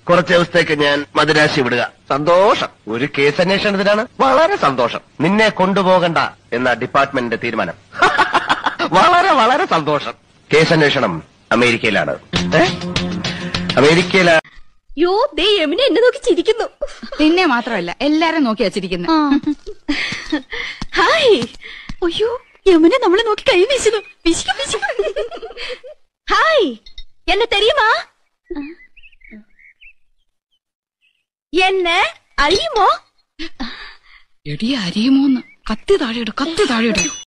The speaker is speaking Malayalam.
കുറച്ച് ദിവസത്തേക്ക് ഞാൻ മദുരാശി വിടുക സന്തോഷം ഒരു കേസ് അന്വേഷണത്തിനാണ് വളരെ സന്തോഷം നിന്നെ കൊണ്ടുപോകണ്ട എന്ന ഡിപ്പാർട്ട്മെന്റിന്റെ തീരുമാനം വളരെ വളരെ സന്തോഷം കേസ് അന്വേഷണം അമേരിക്കയിലാണ് ഏ? അമേരിക്കയിലാണ് യോ ദേ യമുന എന്നെ നോക്കി ചിരിക്കുന്നു നിന്നെ മാത്രമല്ല എല്ലാരും നോക്കി വച്ചിരിക്കുന്നു ഹായ് അയ്യോ യമുന നമ്മളെ നോക്കി കൈ വീശുന്നു വിശിക്കും വിശിക്കും ഹായ് എന്നെ തെരിയുമാ എന്നെ അറിയുമോ എടി അരിയുമോന്ന് കത്തി താഴെയിട് കത്തി താഴെയിട്